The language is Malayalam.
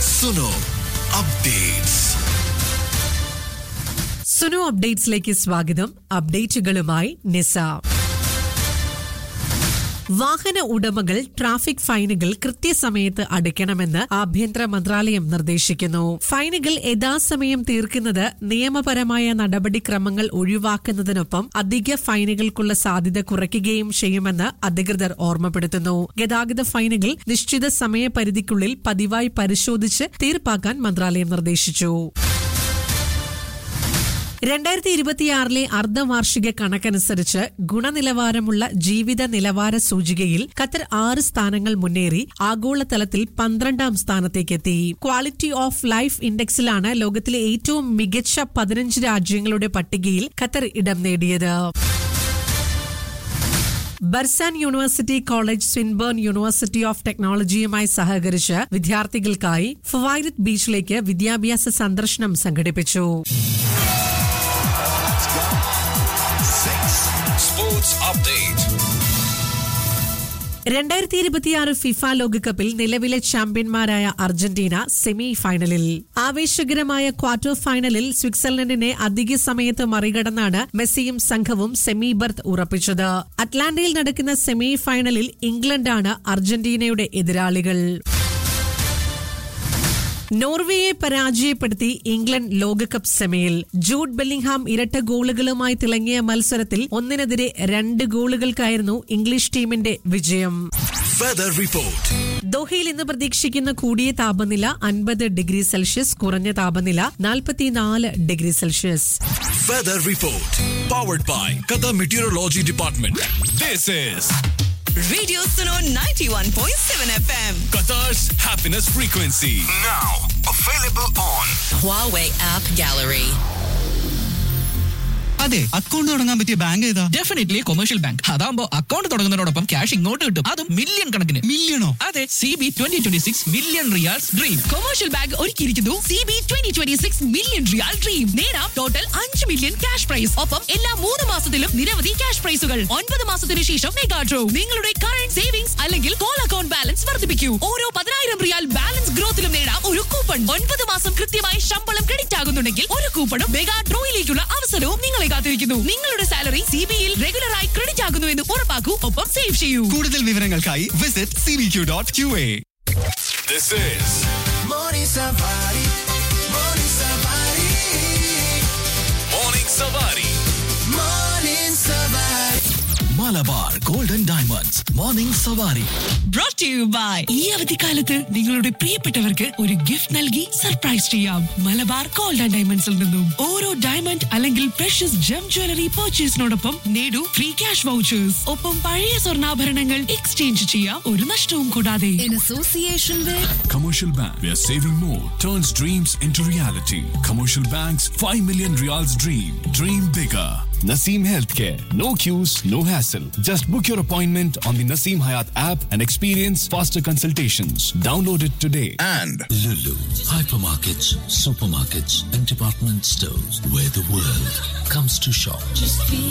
സുനോ അപ്ഡേറ്റ്സ് സുനു അപ്ഡേറ്റ്സിലേക്ക് സ്വാഗതം അപ്ഡേറ്റുകളുമായി നിസ വാഹന ഉടമകൾ ട്രാഫിക് ഫൈനുകൾ കൃത്യസമയത്ത് അടയ്ക്കണമെന്ന് ആഭ്യന്തര മന്ത്രാലയം നിർദ്ദേശിക്കുന്നു ഫൈനുകൾ യഥാസമയം തീർക്കുന്നത് നിയമപരമായ നടപടിക്രമങ്ങൾ ഒഴിവാക്കുന്നതിനൊപ്പം അധിക ഫൈനുകൾക്കുള്ള സാധ്യത കുറയ്ക്കുകയും ചെയ്യുമെന്ന് അധികൃതർ ഓർമ്മപ്പെടുത്തുന്നു ഗതാഗത ഫൈനുകൾ നിശ്ചിത സമയപരിധിക്കുള്ളിൽ പതിവായി പരിശോധിച്ച് തീർപ്പാക്കാൻ മന്ത്രാലയം നിർദ്ദേശിച്ചു രണ്ടായിരത്തി ഇരുപത്തിയാറിലെ അർദ്ധവാർഷിക കണക്കനുസരിച്ച് ഗുണനിലവാരമുള്ള ജീവിത നിലവാര സൂചികയിൽ ഖത്തർ ആറ് സ്ഥാനങ്ങൾ മുന്നേറി ആഗോളതലത്തിൽ പന്ത്രണ്ടാം സ്ഥാനത്തേക്കെത്തി ക്വാളിറ്റി ഓഫ് ലൈഫ് ഇൻഡെക്സിലാണ് ലോകത്തിലെ ഏറ്റവും മികച്ച പതിനഞ്ച് രാജ്യങ്ങളുടെ പട്ടികയിൽ ഖത്തർ ഇടം നേടിയത് Barzan university college Swinburne university of ടെക്നോളജിയുമായി സഹകരിച്ച് വിദ്യാർത്ഥികൾക്കായി ഫവൈരത് ബീച്ചിലേക്ക് വിദ്യാഭ്യാസ സന്ദർശനം സംഘടിപ്പിച്ചു സ്പോർട്സ് അപ്ഡേറ്റ് രണ്ടായിരത്തി ഇരുപത്തിയാറ് ഫിഫ ലോകകപ്പിൽ നിലവിലെ ചാമ്പ്യന്മാരായ അർജന്റീന സെമി ഫൈനലിൽ ആവേശകരമായ ക്വാർട്ടർ ഫൈനലിൽ സ്വിറ്റ്സർലൻഡിനെ അധിക സമയത്ത് മറികടന്നാണ് മെസ്സിയും സംഘവും സെമി ബർത്ത് ഉറപ്പിച്ചത് അറ്റ്ലാന്റയിൽ നടക്കുന്ന സെമി ഫൈനലിൽ ഇംഗ്ലണ്ടാണ് അർജന്റീനയുടെ എതിരാളികൾ നോർവേയെ പരാജയപ്പെടുത്തി ഇംഗ്ലണ്ട് ലോകകപ്പ് സെമിയിൽ ജൂഡ് ബെല്ലിംഗ്ഹാം ഇരട്ട ഗോളുകളുമായി തിളങ്ങിയ മത്സരത്തിൽ ഒന്നിനെതിരെ രണ്ട് ഗോളുകൾക്കായിരുന്നു ഇംഗ്ലീഷ് ടീമിന്റെ വിജയം വെദർ റിപ്പോർട്ട് ദോഹയിൽ ഇന്ന് പ്രതീക്ഷിക്കുന്ന കൂടിയ താപനില അൻപത് ഡിഗ്രി സെൽഷ്യസ് കുറഞ്ഞ താപനില നാൽപ്പത്തിനാല് degree Celsius weather report powered by Qatar meteorology department this is Radio Suno 91.7 FM. Qatar's happiness frequency. Now available on Huawei App Gallery. അതെ അക്കൗണ്ട് തുടങ്ങാൻ പറ്റിയ ബാങ്ക് ഏതാ ഡെഫിനറ്റ്ലി കൊമേഴ്ഷ്യൽ ബാങ്ക് അതാകുമ്പോൾ അക്കൗണ്ട് തുടങ്ങുന്നതിനോടൊപ്പം ക്യാഷ് ഇങ്ങോട്ട് കിട്ടും അതും മില്യൺ കണക്കിന് മില്യണോ അതെ C B twenty twenty six million riyals dream commercial bank ഒരുക്കിയിരിക്കുന്നു C B twenty twenty six million riyal dream നേടാം ടോട്ടൽ അഞ്ച് മില്യൺ ക്യാഷ് പ്രൈസ് ഒപ്പം എല്ലാ മൂന്ന് മാസത്തിലും നിരവധി ക്യാഷ് പ്രൈസുകൾ ഒൻപത് മാസത്തിന് ശേഷം മെഗാ ഡ്രോ നിങ്ങളുടെ കറന്റ് സേവിംഗ്സ് അല്ലെങ്കിൽ കോൾ അക്കൗണ്ട് ബാലൻസ് വർദ്ധിപ്പിക്കൂ ഓരോ പതിനായിരം റിയാൽ ബാലൻസ് ഗ്രോത്തിലും നേടാം ഒരു കൂപ്പൺ ഒൻപത് മാസം കൃത്യമായി ശമ്പളം ക്രെഡിറ്റ് ആകുന്നുണ്ടെങ്കിൽ ഒരു കൂപ്പണും മെഗാ ഡ്രോയിലേക്കുള്ള അവസരവും നിങ്ങളെ കാത്തിരിക്കുന്നു നിങ്ങളുടെ സാലറി സി ബിയിൽ റെഗുലറായി ക്രെഡിറ്റ് ആകുന്നു എന്ന് ഉറപ്പാക്കൂ ഒപ്പം സേവ് ചെയ്യൂ കൂടുതൽ വിവരങ്ങൾക്കായി visit C B Q dot Q A This is Morning Savari. Malabar Golden Diamonds. Morning Savari. brought to you by ഈ അവധിക്കാലത്ത് നിങ്ങളുടെ പ്രിയപ്പെട്ടവർക്ക് ഒരു ഗിഫ്റ്റ് നൽകി സർപ്രൈസ് ചെയ്യാം മലബാർ ഗോൾഡ് ആൻഡ് ഡയമണ്ട്സിൽ നിന്നും ഓരോ ഡയമണ്ട് അല്ലെങ്കിൽ പ്രഷ്യസ് ജം ജ്വല്ലറി പർച്ചേസിനോടൊപ്പം നേടൂ ഫ്രീ ക്യാഷ് വൗച്ചേഴ്സ് ഒപ്പം പഴയ സ്വർണ്ണാഭരണങ്ങൾ എക്സ്ചേഞ്ച് ചെയ്യാം ഒരു നഷ്ടവും കൂടാതെ In association with Commercial Bank, where saving more turns dreams into reality. Commercial Bank's 5 million reals dream. Dream bigger. Naseem Healthcare. No queues, no hassle. Just book your appointment on the Naseem Hayat app and experience faster consultations. Download it today. and Lulu. Hypermarkets, supermarkets, and department stores where the world comes to shop.